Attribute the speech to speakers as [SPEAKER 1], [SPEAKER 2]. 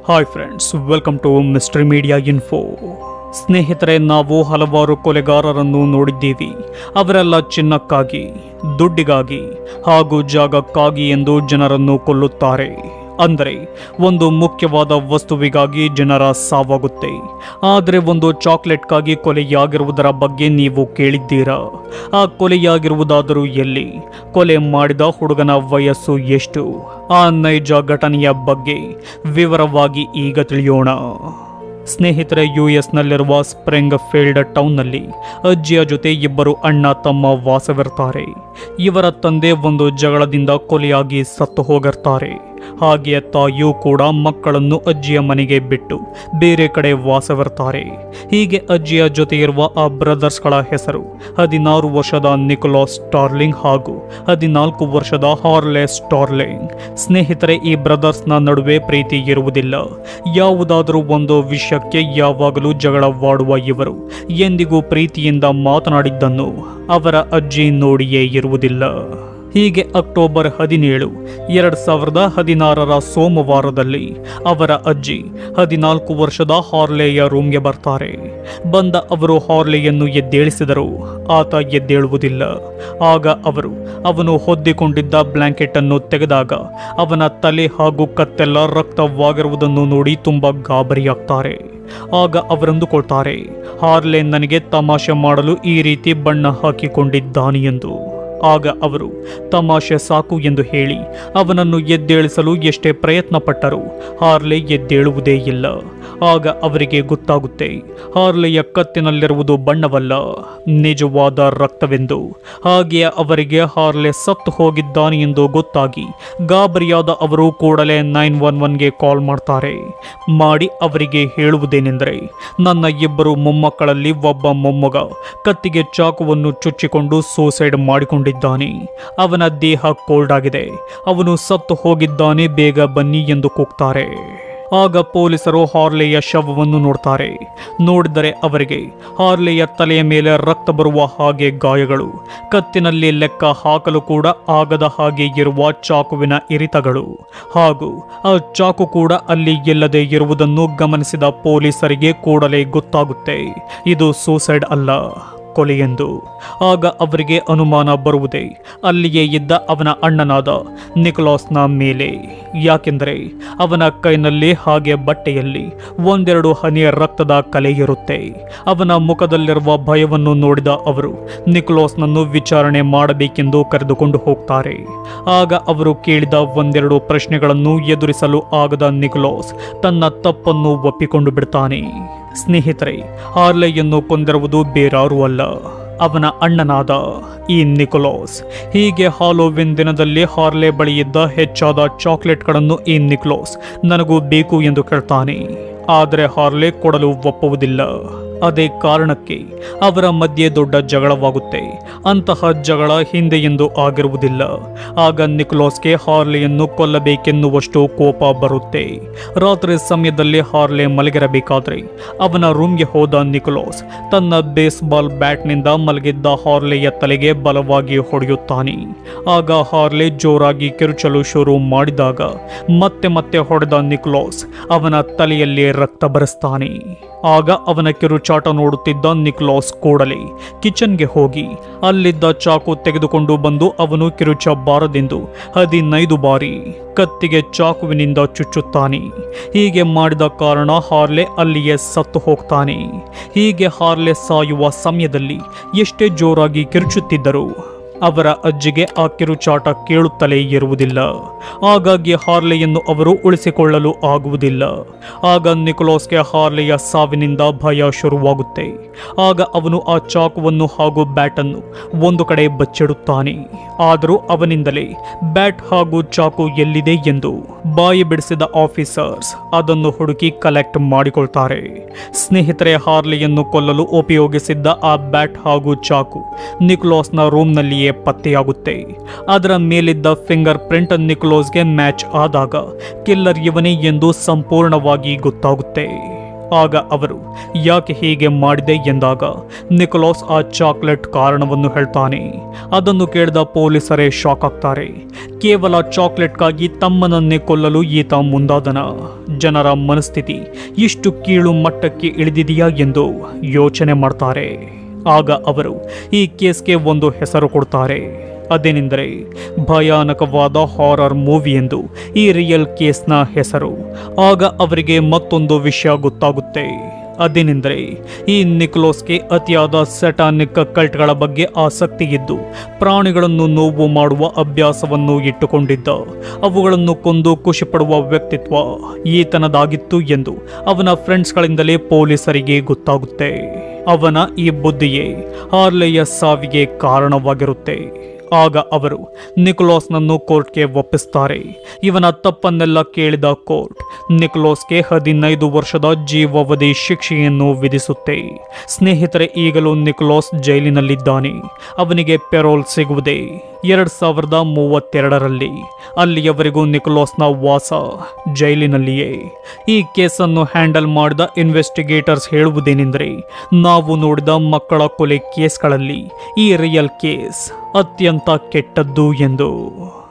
[SPEAKER 1] hi friends welcome to Mystery Media Info ಸ್ನೇಹಿತರೆ ನಾವು ಹಲವಾರು ಕೊಲೆಗಾರರನ್ನು ನೋಡಿದ್ದೀವಿ ಅವರೆಲ್ಲ ಚಿನ್ನಕ್ಕಾಗಿ ದುಡ್ಡಿಗಾಗಿ ಹಾಗೂ ಜಾಗಕ್ಕಾಗಿ ಎಂದು ಜನರನ್ನು ಕೊಲ್ಲುತ್ತಾರೆ ಅಂದರೆ ಒಂದು ಮುಖ್ಯವಾದ ವಸ್ತುವಿಗಾಗಿ ಜನರ ಸಾವಾಗುತ್ತೆ ಆದರೆ ಒಂದು ಚಾಕ್ಲೇಟ್ಗಾಗಿ ಕೊಲೆಯಾಗಿರುವುದರ ಬಗ್ಗೆ ನೀವು ಕೇಳಿದ್ದೀರಾ ಆ ಕೊಲೆಯಾಗಿರುವುದಾದರೂ ಎಲ್ಲಿ ಕೊಲೆ ಮಾಡಿದ ಹುಡುಗನ ವಯಸ್ಸು ಎಷ್ಟು ಆ ನೈಜ ಘಟನೆಯ ಬಗ್ಗೆ ವಿವರವಾಗಿ ಈಗ ತಿಳಿಯೋಣ ಸ್ನೇಹಿತರೆ ಯು ಎಸ್ನಲ್ಲಿರುವ ಸ್ಪ್ರಿಂಗ್ ಫೀಲ್ಡ್ ಟೌನ್ನಲ್ಲಿ ಅಜ್ಜಿಯ ಜೊತೆ ಇಬ್ಬರು ಅಣ್ಣ ತಮ್ಮ ವಾಸವಿರ್ತಾರೆ ಇವರ ತಂದೆ ಒಂದು ಜಗಳದಿಂದ ಕೊಲೆಯಾಗಿ ಸತ್ತು ಹೋಗಿರ್ತಾರೆ ಹಾಗೆಯೇ ತಾಯಿಯೂ ಕೂಡ ಮಕ್ಕಳನ್ನು ಅಜ್ಜಿಯ ಮನೆಗೆ ಬಿಟ್ಟು ಬೇರೆ ಕಡೆ ವಾಸವಿರ್ತಾರೆ ಹೀಗೆ ಅಜ್ಜಿಯ ಜೊತೆ ಇರುವ ಆ ಬ್ರದರ್ಸ್ಗಳ ಹೆಸರು ಹದಿನಾರು ವರ್ಷದ ನಿಕೋಲಾಸ್ ಸ್ಟಾರ್ಲಿಂಗ್ ಹಾಗೂ ಹದಿನಾಲ್ಕು ವರ್ಷದ ಹಾರ್ಲೆ ಸ್ಟಾರ್ಲಿಂಗ್ ಸ್ನೇಹಿತರೆ ಈ ಬ್ರದರ್ಸ್ನ ನಡುವೆ ಪ್ರೀತಿ ಇರುವುದಿಲ್ಲ ಯಾವುದಾದರೂ ಒಂದು ವಿಷಯಕ್ಕೆ ಯಾವಾಗಲೂ ಜಗಳವಾಡುವ ಇವರು ಎಂದಿಗೂ ಪ್ರೀತಿಯಿಂದ ಮಾತನಾಡಿದ್ದನ್ನು ಅವರ ಅಜ್ಜಿ ನೋಡಿಯೇ ಇರುವುದಿಲ್ಲ ಹೀಗೆ ಅಕ್ಟೋಬರ್ ಹದಿನೇಳು ಎರಡು ಸಾವಿರದ ಹದಿನಾರರ ಸೋಮವಾರದಲ್ಲಿ ಅವರ ಅಜ್ಜಿ ಹದಿನಾಲ್ಕು ವರ್ಷದ ಹಾರ್ಲೆಯ ರೂಮ್ಗೆ ಬರ್ತಾರೆ ಬಂದ ಅವರು ಹಾರ್ಲೆಯನ್ನು ಎದ್ದೇಳಿಸಿದರು ಆತ ಎದ್ದೇಳುವುದಿಲ್ಲ ಆಗ ಅವರು ಅವನು ಹೊದ್ದಿಕೊಂಡಿದ್ದ ಬ್ಲ್ಯಾಂಕೆಟ್ ಅನ್ನು ತೆಗೆದಾಗ ಅವನ ತಲೆ ಹಾಗೂ ಕತ್ತೆಲ್ಲ ರಕ್ತವಾಗಿರುವುದನ್ನು ನೋಡಿ ತುಂಬ ಗಾಬರಿಯಾಗ್ತಾರೆ ಆಗ ಅವರಂದುಕೊಳ್ತಾರೆ ಹಾರ್ಲೆ ನನಗೆ ತಮಾಷೆ ಮಾಡಲು ಈ ರೀತಿ ಬಣ್ಣ ಹಾಕಿಕೊಂಡಿದ್ದಾನೆ ಎಂದು ಆಗ ಅವರು ತಮಾಷೆ ಸಾಕು ಎಂದು ಹೇಳಿ ಅವನನ್ನು ಎದ್ದೇಳಿಸಲು ಎಷ್ಟೇ ಪ್ರಯತ್ನ ಪಟ್ಟರೂ ಹಾರ್ಲೆ ಎದ್ದೇಳುವುದೇ ಇಲ್ಲ ಆಗ ಅವರಿಗೆ ಗೊತ್ತಾಗುತ್ತೆ ಹಾರ್ಲೆಯ ಕತ್ತಿನಲ್ಲಿರುವುದು ಬಣ್ಣವಲ್ಲ ನಿಜವಾದ ರಕ್ತವೆಂದು ಹಾಗೆಯೇ ಅವರಿಗೆ ಹಾರ್ಲೆ ಸತ್ತು ಹೋಗಿದ್ದಾನೆ ಎಂದು ಗೊತ್ತಾಗಿ ಗಾಬರಿಯಾದ ಅವರು ಕೂಡಲೇ ನೈನ್ ಒನ್ ಒನ್ಗೆ ಕಾಲ್ ಮಾಡ್ತಾರೆ ಮಾಡಿ ಅವರಿಗೆ ಹೇಳುವುದೇನೆಂದರೆ ನನ್ನ ಇಬ್ಬರು ಮೊಮ್ಮಕ್ಕಳಲ್ಲಿ ಒಬ್ಬ ಮೊಮ್ಮಗ ಕತ್ತಿಗೆ ಚಾಕುವನ್ನು ಚುಚ್ಚಿಕೊಂಡು ಸೂಸೈಡ್ ಮಾಡಿಕೊಂಡಿದ್ದಾನೆ ಅವನ ದೇಹ ಕೋಲ್ಡ್ ಆಗಿದೆ ಅವನು ಸತ್ತು ಹೋಗಿದ್ದಾನೆ ಬೇಗ ಬನ್ನಿ ಎಂದು ಕೂಗ್ತಾರೆ ಆಗ ಪೊಲೀಸರು ಹಾರ್ಲೆಯ ಶವವನ್ನು ನೋಡ್ತಾರೆ ನೋಡಿದರೆ ಅವರಿಗೆ ಹಾರ್ಲೆಯ ತಲೆಯ ಮೇಲೆ ರಕ್ತ ಬರುವ ಹಾಗೆ ಗಾಯಗಳು ಕತ್ತಿನಲ್ಲಿ ಲೆಕ್ಕ ಹಾಕಲು ಕೂಡ ಆಗದ ಹಾಗೆ ಇರುವ ಚಾಕುವಿನ ಇರಿತಗಳು ಹಾಗೂ ಆ ಚಾಕು ಕೂಡ ಅಲ್ಲಿ ಇಲ್ಲದೆ ಇರುವುದನ್ನು ಗಮನಿಸಿದ ಪೊಲೀಸರಿಗೆ ಕೂಡಲೇ ಗೊತ್ತಾಗುತ್ತೆ ಇದು ಸೂಸೈಡ್ ಅಲ್ಲ ಕೊಲೆಯೆಂದು ಆಗ ಅವರಿಗೆ ಅನುಮಾನ ಬರುವುದೇ ಅಲ್ಲಿಯೇ ಇದ್ದ ಅವನ ಅಣ್ಣನಾದ ನಿಕೋಲಾಸ್ನ ಮೇಲೆ ಯಾಕೆಂದರೆ ಅವನ ಕೈನಲ್ಲಿ ಹಾಗೆ ಬಟ್ಟೆಯಲ್ಲಿ ಒಂದೆರಡು ಹನಿಯ ರಕ್ತದ ಕಲೆ ಇರುತ್ತೆ ಅವನ ಮುಖದಲ್ಲಿರುವ ಭಯವನ್ನು ನೋಡಿದ ಅವರು ನಿಕೋಲಾಸ್ನನ್ನು ವಿಚಾರಣೆ ಮಾಡಬೇಕೆಂದು ಕರೆದುಕೊಂಡು ಹೋಗ್ತಾರೆ ಆಗ ಅವರು ಕೇಳಿದ ಒಂದೆರಡು ಪ್ರಶ್ನೆಗಳನ್ನು ಎದುರಿಸಲು ಆಗದ ನಿಕೋಲಾಸ್ ತನ್ನ ತಪ್ಪನ್ನು ಒಪ್ಪಿಕೊಂಡು ಬಿಡ್ತಾನೆ ಸ್ನೇಹಿತರೆ ಹಾರ್ಲೆಯನ್ನು ಕೊಂದಿರುವುದು ಬೇರಾರೂ ಅಲ್ಲ ಅವನ ಅಣ್ಣನಾದ ಈ ನಿಕೋಲಾಸ್ ಹೀಗೆ ಹಾಲೋವಿನ್ ದಿನದಲ್ಲಿ ಹಾರ್ಲೆ ಬಳಿ ಇದ್ದ ಹೆಚ್ಚಾದ ಚಾಕ್ಲೇಟ್ಗಳನ್ನು ಈ ನಿಕೋಲಾಸ್ ನನಗೂ ಬೇಕು ಎಂದು ಕೇಳ್ತಾನೆ ಆದರೆ ಹಾರ್ಲೆ ಕೊಡಲು ಒಪ್ಪುವುದಿಲ್ಲ ಅದೇ ಕಾರಣಕ್ಕೆ ಅವರ ಮಧ್ಯೆ ದೊಡ್ಡ ಜಗಳವಾಗುತ್ತೆ ಅಂತಹ ಜಗಳ ಹಿಂದೆ ಎಂದು ಆಗಿರುವುದಿಲ್ಲ ಆಗ ನಿಕೋಲಾಸ್ಗೆ ಹಾರ್ಲೆಯನ್ನು ಕೊಲ್ಲಬೇಕೆನ್ನುವಷ್ಟು ಕೋಪ ಬರುತ್ತೆ ರಾತ್ರಿ ಸಮಯದಲ್ಲಿ ಹಾರ್ಲೆ ಮಲಗಿರಬೇಕಾದ್ರೆ ಅವನ ರೂಮ್ಗೆ ಹೋದ ನಿಕೋಲಾಸ್ ತನ್ನ ಬೇಸ್ಬಾಲ್ ಬ್ಯಾಟ್ನಿಂದ ಮಲಗಿದ್ದ ಹಾರ್ಲೆಯ ತಲೆಗೆ ಬಲವಾಗಿ ಹೊಡೆಯುತ್ತಾನೆ ಆಗ ಹಾರ್ಲೆ ಜೋರಾಗಿ ಕಿರುಚಲು ಶುರು ಮಾಡಿದಾಗ ಮತ್ತೆ ಮತ್ತೆ ಹೊಡೆದ ನಿಕೋಲಾಸ್ ಅವನ ತಲೆಯಲ್ಲಿ ರಕ್ತ ಬರೆಸ್ತಾನೆ ಆಗ ಅವನ ಕಿರುಚಾಟ ನೋಡುತ್ತಿದ್ದ ನಿಕ್ಲಾಸ್ ಕೂಡಲೇ ಕಿಚನ್ಗೆ ಹೋಗಿ ಅಲ್ಲಿದ್ದ ಚಾಕು ತೆಗೆದುಕೊಂಡು ಬಂದು ಅವನು ಕಿರುಚಬಾರದೆಂದು ಹದಿನೈದು ಬಾರಿ ಕತ್ತಿಗೆ ಚಾಕುವಿನಿಂದ ಚುಚ್ಚುತ್ತಾನೆ ಹೀಗೆ ಮಾಡಿದ ಕಾರಣ ಹಾರ್ಲೆ ಅಲ್ಲಿಯೇ ಸತ್ತು ಹೋಗ್ತಾನೆ ಹೀಗೆ ಹಾರ್ಲೆ ಸಾಯುವ ಸಮಯದಲ್ಲಿ ಎಷ್ಟೇ ಜೋರಾಗಿ ಕಿರುಚುತ್ತಿದ್ದರು ಅವರ ಅಜ್ಜಿಗೆ ಆ ಕಿರುಚಾಟ ಕೇಳುತ್ತಲೇ ಇರುವುದಿಲ್ಲ ಹಾಗಾಗಿ ಹಾರ್ಲೆಯನ್ನು ಅವರು ಉಳಿಸಿಕೊಳ್ಳಲು ಆಗುವುದಿಲ್ಲ ಆಗ ನಿಕೋಲಾಸ್ಗೆ ಹಾರ್ಲೆಯ ಸಾವಿನಿಂದ ಭಯ ಶುರುವಾಗುತ್ತೆ ಆಗ ಅವನು ಆ ಚಾಕುವನ್ನು ಹಾಗೂ ಬ್ಯಾಟನ್ನು ಒಂದು ಕಡೆ ಬಚ್ಚಿಡುತ್ತಾನೆ ಆದರೂ ಅವನಿಂದಲೇ ಬ್ಯಾಟ್ ಹಾಗೂ ಚಾಕು ಎಲ್ಲಿದೆ ಎಂದು ಬಾಯಿ ಬಿಡಿಸಿದ ಆಫೀಸರ್ಸ್ ಅದನ್ನು ಹುಡುಕಿ ಕಲೆಕ್ಟ್ ಮಾಡಿಕೊಳ್ತಾರೆ ಸ್ನೇಹಿತರೆ ಹಾರ್ಲೆಯನ್ನು ಕೊಲ್ಲಲು ಉಪಯೋಗಿಸಿದ್ದ ಆ ಬ್ಯಾಟ್ ಹಾಗೂ ಚಾಕು ನಿಕೋಲಾಸ್ನ ರೂಮ್ನಲ್ಲಿಯೇ ಪತ್ತೆಯಾಗುತ್ತೆ ಅದರ ಮೇಲಿದ್ದ ಫಿಂಗರ್ ಪ್ರಿಂಟ್ ನಿಕೋಲಾಸ್ಗೆ ಮ್ಯಾಚ್ ಆದಾಗ ಕಿಲ್ಲರ್ ಇವನೇ ಎಂದು ಸಂಪೂರ್ಣವಾಗಿ ಗೊತ್ತಾಗುತ್ತೆ ಆಗ ಅವರು ಯಾಕೆ ಹೀಗೆ ಮಾಡಿದೆ ಎಂದಾಗ ನಿಕೋಲಾಸ್ ಆ ಚಾಕ್ಲೇಟ್ ಕಾರಣವನ್ನು ಹೇಳ್ತಾನೆ ಅದನ್ನು ಕೇಳಿದ ಪೊಲೀಸರೇ ಶಾಕ್ ಆಗ್ತಾರೆ ಕೇವಲ ಚಾಕ್ಲೇಟ್ಗಾಗಿ ತಮ್ಮನನ್ನೇ ಕೊಲ್ಲಲು ಈತ ಮುಂದಾದನ ಜನರ ಮನಸ್ಥಿತಿ ಇಷ್ಟು ಕೀಳು ಮಟ್ಟಕ್ಕೆ ಇಳಿದಿದೆಯಾ ಎಂದು ಯೋಚನೆ ಮಾಡ್ತಾರೆ ಆಗ ಅವರು ಈ ಕೇಸ್ಗೆ ಒಂದು ಹೆಸರು ಕೊಡ್ತಾರೆ ಅದೇನೆಂದರೆ ಭಯಾನಕವಾದ ಹಾರರ್ ಮೂವಿ ಎಂದು ಈ ರಿಯಲ್ ಕೇಸ್ನ ಹೆಸರು ಆಗ ಅವರಿಗೆ ಮತ್ತೊಂದು ವಿಷಯ ಗೊತ್ತಾಗುತ್ತೆ ಅದೇನೆಂದರೆ ಈ ನಿಕ್ಲೋಸ್ಗೆ ಅತಿಯಾದ ಸೆಟಾನಿಕ್ ಕಲ್ಟ್ಗಳ ಬಗ್ಗೆ ಆಸಕ್ತಿ ಇದ್ದು ಪ್ರಾಣಿಗಳನ್ನು ನೋವು ಮಾಡುವ ಅಭ್ಯಾಸವನ್ನು ಇಟ್ಟುಕೊಂಡಿದ್ದ ಅವುಗಳನ್ನು ಕೊಂದು ಖುಷಿಪಡುವ ವ್ಯಕ್ತಿತ್ವ ಈತನದಾಗಿತ್ತು ಎಂದು ಅವನ ಫ್ರೆಂಡ್ಸ್ಗಳಿಂದಲೇ ಪೊಲೀಸರಿಗೆ ಗೊತ್ತಾಗುತ್ತೆ ಅವನ ಈ ಬುದ್ಧಿಯೇ ಹಾರ್ಲೆಯ ಸಾವಿಗೆ ಕಾರಣವಾಗಿರುತ್ತೆ ಆಗ ಅವರು ನಿಕೋಲಾಸ್ನನ್ನು ಕೋರ್ಟ್ಗೆ ಒಪ್ಪಿಸ್ತಾರೆ ಇವನ ತಪ್ಪನ್ನೆಲ್ಲ ಕೇಳಿದ ಕೋರ್ಟ್ ನಿಕೋಲಾಸ್ಗೆ ಹದಿನೈದು ವರ್ಷದ ಜೀವಾವಧಿ ಶಿಕ್ಷೆಯನ್ನು ವಿಧಿಸುತ್ತೆ ಸ್ನೇಹಿತರೆ ಈಗಲೂ ನಿಕೋಲಾಸ್ ಜೈಲಿನಲ್ಲಿದ್ದಾನೆ ಅವನಿಗೆ ಪೆರೋಲ್ ಸಿಗುವುದೇ ಎರಡ್ ಸಾವಿರದ ಮೂವತ್ತೆರಡರಲ್ಲಿ ಅಲ್ಲಿಯವರೆಗೂ ನಿಕೋಲಾಸ್ನ ವಾಸ ಜೈಲಿನಲ್ಲಿಯೇ ಈ ಕೇಸನ್ನು ಹ್ಯಾಂಡಲ್ ಮಾಡಿದ ಇನ್ವೆಸ್ಟಿಗೇಟರ್ಸ್ ಹೇಳುವುದೇನೆಂದರೆ ನಾವು ನೋಡಿದ ಮಕ್ಕಳ ಕೊಲೆ ಕೇಸ್ಗಳಲ್ಲಿ ಈ ರಿಯಲ್ ಕೇಸ್ ಅತ್ಯಂತ ಕೆಟ್ಟದ್ದು ಎಂದು